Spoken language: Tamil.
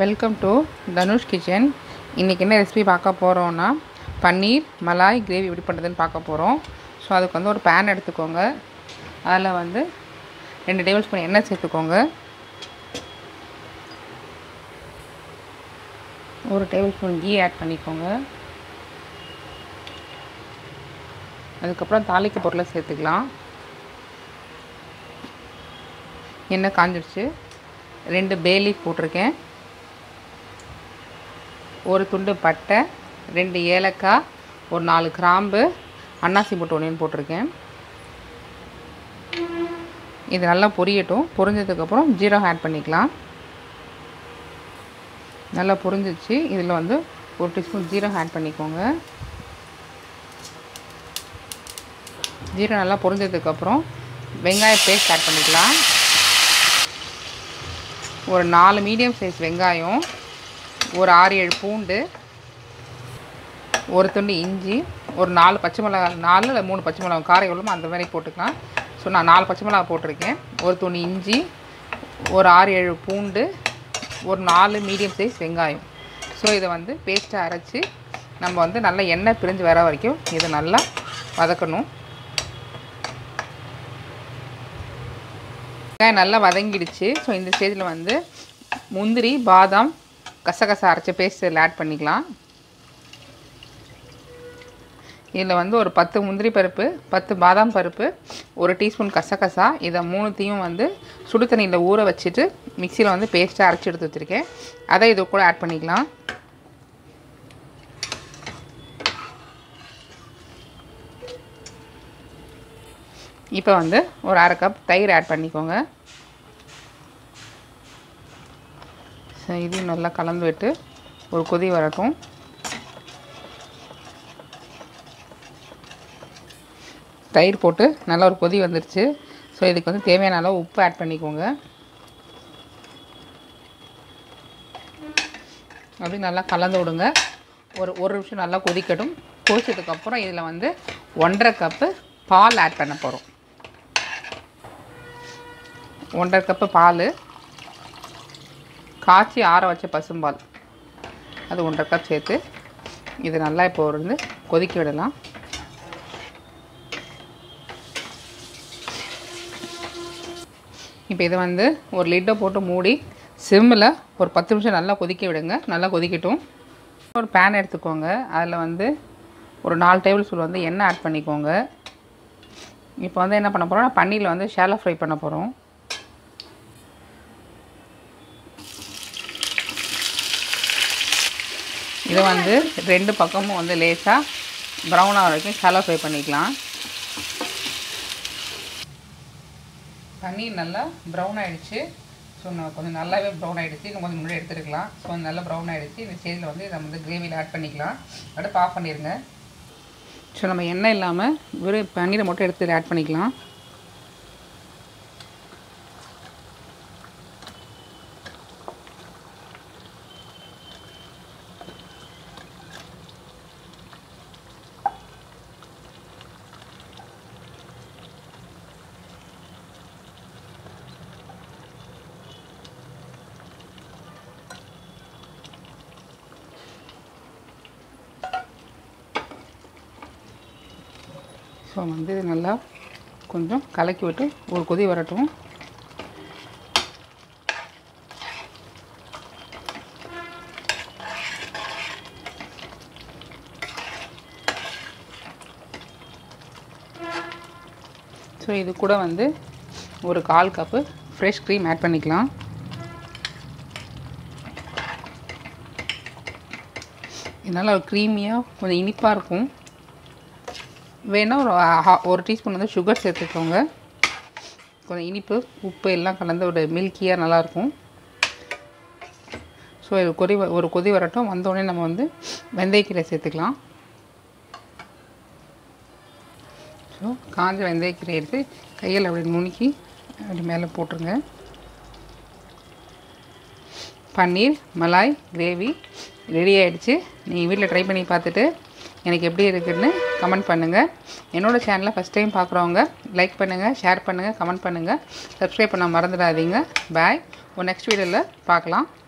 வெல்கம் டு தனுஷ் கிச்சன் இன்றைக்கி என்ன ரெசிபி பார்க்க போகிறோன்னா பன்னீர் மலாய் கிரேவி எப்படி பண்ணுறதுன்னு பார்க்க போகிறோம் ஸோ அதுக்கு வந்து ஒரு பேன் எடுத்துக்கோங்க அதில் வந்து ரெண்டு டேபிள் ஸ்பூன் எண்ணெய் சேர்த்துக்கோங்க ஒரு டேபிள் ஸ்பூன் கீ ஆட் பண்ணிக்கோங்க அதுக்கப்புறம் தாளிக்க பொருளை சேர்த்துக்கலாம் எண்ணெய் காஞ்சிடுச்சு ரெண்டு பேலீஃப் போட்டிருக்கேன் ஒரு துண்டு பட்டை ரெண்டு ஏலக்காய் ஒரு நாலு கிராம்பு அன்னாசி போட்டு ஒன்று போட்டிருக்கேன் இது நல்லா பொரியட்டும் பொரிஞ்சதுக்கப்புறம் ஜீரகம் ஆட் பண்ணிக்கலாம் நல்லா பொரிஞ்சிச்சு இதில் வந்து ஒரு டீஸ்பூன் ஜீரகம் ஆட் பண்ணிக்கோங்க ஜீரகம் நல்லா பொரிஞ்சதுக்கப்புறம் வெங்காய பேஸ்ட் ஆட் பண்ணிக்கலாம் ஒரு நாலு மீடியம் சைஸ் வெங்காயம் ஒரு ஆறு ஏழு பூண்டு ஒரு துண்டு இஞ்சி ஒரு நாலு பச்சை மிளகா நாலு இல்லை மூணு பச்சை மிளகா காரம் எவ்வளோ அந்த மாதிரி போட்டுக்கலாம் ஸோ நான் நாலு பச்சை மிளகா போட்டிருக்கேன் ஒரு துண்டு இஞ்சி ஒரு ஆறு ஏழு பூண்டு ஒரு நாலு மீடியம் சைஸ் வெங்காயம் ஸோ இதை வந்து பேஸ்ட்டாக அரைச்சி நம்ம வந்து நல்லா எண்ணெய் பிரிஞ்சு வர வரைக்கும் இதை நல்லா வதக்கணும் வெங்காயம் நல்லா வதங்கிடுச்சு ஸோ இந்த ஸ்டேஜில் வந்து முந்திரி பாதாம் கசகசா அரைச்ச பேஸ்ட் இதில் ஆட் பண்ணிக்கலாம் இதில் வந்து ஒரு பத்து முந்திரி பருப்பு பத்து பாதாம் பருப்பு ஒரு டீஸ்பூன் கசகசா இதை மூணுத்தையும் வந்து சுடு தண்ணியில் ஊற வச்சுட்டு மிக்சியில் வந்து பேஸ்ட்டாக அரைச்சி எடுத்து வச்சுருக்கேன் அதை இது கூட ஆட் பண்ணிக்கலாம் இப்போ வந்து ஒரு அரை கப் தயிர் ஆட் பண்ணிக்கோங்க ஸோ இதையும் நல்லா கலந்து விட்டு ஒரு கொதி வரட்டும் தயிர் போட்டு நல்லா ஒரு கொதி வந்துருச்சு ஸோ இதுக்கு வந்து தேவையான அளவு உப்பு ஆட் பண்ணிக்கோங்க அப்படி நல்லா கலந்து விடுங்க ஒரு ஒரு நிமிஷம் நல்லா கொதிக்கட்டும் கொதிச்சதுக்கப்புறம் இதில் வந்து ஒன்றரை கப்பு பால் ஆட் பண்ண போகிறோம் ஒன்றரை கப்பு பால் காய்ச்சி ஆற வச்ச பசும்பால் அது ஒன்றரை கப் சேர்த்து இது நல்லா இப்போ வந்து கொதிக்க விடலாம் இப்போ இதை வந்து ஒரு லிட்டை போட்டு மூடி சிம்மில் ஒரு பத்து நிமிஷம் நல்லா கொதிக்க விடுங்க நல்லா கொதிக்கட்டும் ஒரு பேன் எடுத்துக்கோங்க அதில் வந்து ஒரு நாலு டேபிள் ஸ்பூன் வந்து எண்ணெய் ஆட் பண்ணிக்கோங்க இப்போ வந்து என்ன பண்ண போகிறோம் பன்னீரில் வந்து ஷேலோ ஃப்ரை பண்ண போகிறோம் இதை வந்து ரெண்டு பக்கமும் வந்து லேசாக ப்ரௌனாக வரைக்கும் ஷாலோ ஃப்ரை பண்ணிக்கலாம் பன்னீர் நல்லா ப்ரௌன் ஆகிடுச்சு ஸோ நான் கொஞ்சம் நல்லாவே ப்ரௌன் ஆகிடுச்சு இன்னும் கொஞ்சம் முன்னாடி எடுத்துருக்கலாம் ஸோ நல்லா ப்ரௌன் ஆகிடுச்சு இந்த ஸ்டேஜில் வந்து நம்ம வந்து கிரேவியில் ஆட் பண்ணிக்கலாம் அடுத்து ஆஃப் பண்ணிடுங்க ஸோ நம்ம எண்ணெய் இல்லாமல் வெறும் பன்னீரை மட்டும் எடுத்து ஆட் பண்ணிக்கலாம் ஸோ வந்து இது நல்லா கொஞ்சம் கலக்கி விட்டு ஒரு கொதி வரட்டும் ஸோ இது கூட வந்து ஒரு கால் கப்பு ஃப்ரெஷ் க்ரீம் ஆட் பண்ணிக்கலாம் இதனால் ஒரு க்ரீமியாக கொஞ்சம் இனிப்பாக இருக்கும் வேணால் ஒரு ஹா- ஒரு டீஸ்பூன் வந்து சுகர் சேர்த்துக்கோங்க கொஞ்சம் இனிப்பு உப்பு எல்லாம் கலந்து ஒரு மில்கியாக நல்லாயிருக்கும் ஸோ இது கொதி வ- ஒரு கொதி வரட்டும் வந்தோடனே நம்ம வந்து வெந்தயக்கீரை சேர்த்துக்கலாம் ஸோ காஞ்ச வெந்தயக்கீரை எடுத்து கையில் அப்படி நுணுக்கி அப்படி மேலே போட்டுருங்க பன்னீர் மலாய் கிரேவி ரெடி ஆயிடுச்சு நீங்கள் வீட்டில் ட்ரை பண்ணி பார்த்துட்டு எனக்கு எப்படி இருக்குதுன்னு கமெண்ட் பண்ணுங்கள் என்னோடய சேனலை ஃபஸ்ட் டைம் பார்க்குறவங்க லைக் பண்ணுங்கள் ஷேர் பண்ணுங்கள் கமெண்ட் பண்ணுங்கள் சப்ஸ்கிரைப் பண்ண மறந்துடாதீங்க பாய் ஒரு நெக்ஸ்ட் வீடியோவில் பார்க்கலாம்